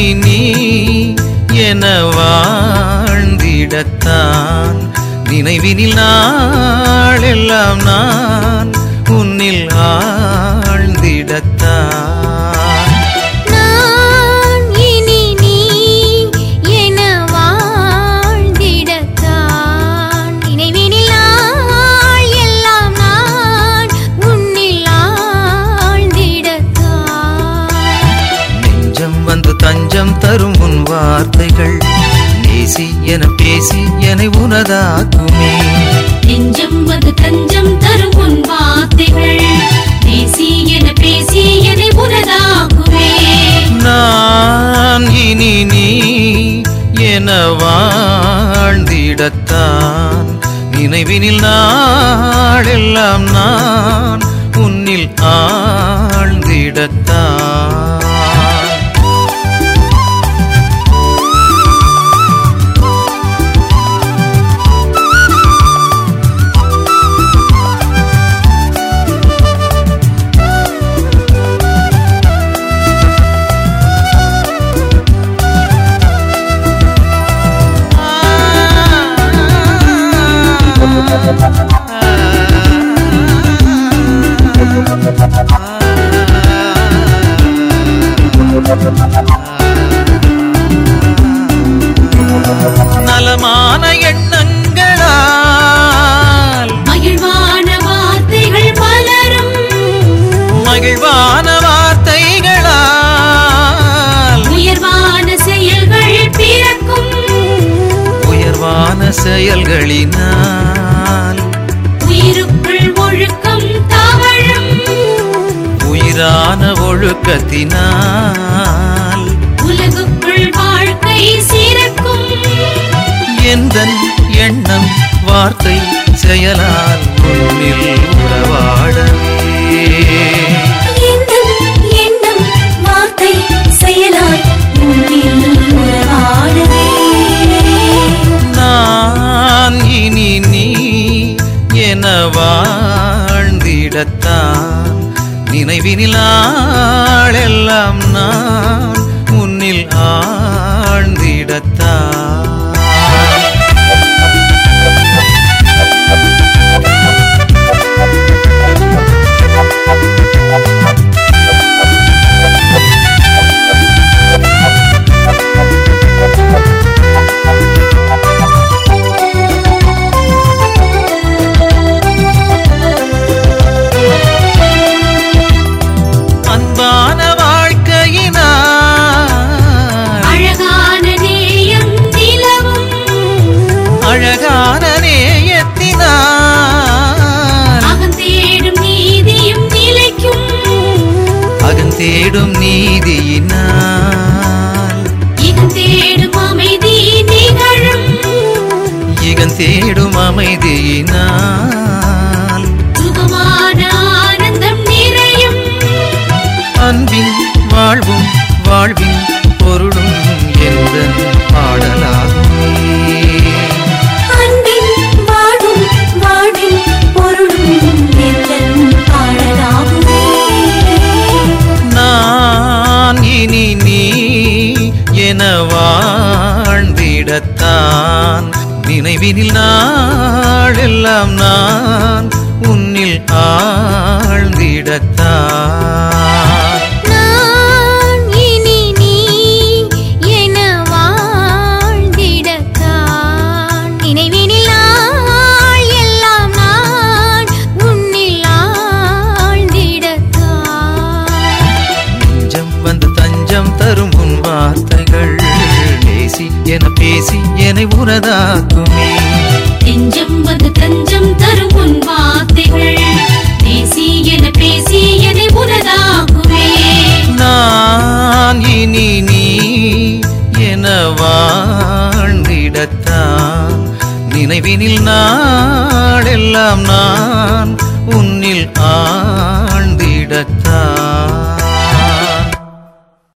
நீ என வாழ்ந்திடத்தான் நினைவினில் நாளெல்லாம் நான் உன்னில் ஆழ்ந்திடத்தான் நான் இனி நீ என வாழ்ந்திடத்தான் நினைவினில் நாள் எல்லாம் நான் உன்னில் ஆழ்ந்திடத்தான் நெஞ்சம் வந்து தஞ்சம் தரும் உன் வார்த்தைகள் நேசி என பேசி என்னை உனதாக்குமே நெஞ்சம் வந்து தஞ்சம் தரும் உன் வார்த்தைகள் பேசி என பேசி என்னை உனதாக்குவே நான் இனி நீ என வாழ்ந்திடத்தான் நினைவினில் நாளெல்லாம் நான் உன்னில் ஆழ்ந்திடத்தான் நலமான எண்ணங்களால் மகிழ்வான வார்த்தைகள் மலரும் மகிழ்வான வார்த்தைகளால் உயர்வான செயல்கள் பிறக்கும் உயர்வான செயல்களினால் உயிருக்குள் ஒழுக்கம் தவழும் உயிரான ஒழுக்கத்தினால் உலகுக்குள் வாழ்க்கை சிறக்கும் எந்தன் எண்ணம் வார்த்தை செயலால் உன்னில் உறவாடவே எண்ணம் எண்ணம் வார்த்தை செயலால் உன்னில் உறவாடவே நான் இனி நீ என வாழ்ந்திடத்தான் நினைவினில் ஆளெல்லாம் நான் உன்னில் ஆழ்ந்திடத்தான் அன்பான வாழ்க்கையினால் அழகான நேயம் நிலவும் அழகான நேயத்தினால் அகந்தேடும் நீதியும் நிலைக்கும் அகந்தேடும் நீதியினால் இகந்தேடும் அமைதி நிகழும் இகந்தேடும் அமைதியினால் சுகமான ஆனந்தம் நிறையும் அன்பின் வாழ்வும் வாழ்வின் பொருளும் எந்த பாடலாகுமே அன்பின் வாழும் வாழ்வின் பொருளும் எந்தன் பாடலாகுமே நான் இனி நீ என வாழ்ந்திடத்தான் நினைவினில் நாளெல்லாம் நான் உன்னில் ஆழ்ந்திடத்தான் நான் இனி நீ என வாழ்ந்திடத்தான் நினைவினில் நாள் எல்லாம் நான் உன்னில் ஆழ்ந்திடத்தான் நெஞ்சம் வந்து தஞ்சம் தரும் உன் வார்த்தைகள் நேசி என பேசி என்னை உனதாக்குமே நெஞ்சம் வந்து தஞ்சம் தரும் உன் வார்த்தைகள் பேசி என பேசி என்னை உனதாகுவே நான் இனி நீ என வாழ்ந்திடத்தான் நினைவினில் நாளெல்லாம் நான் உன்னில் ஆழ்ந்திடத்தான்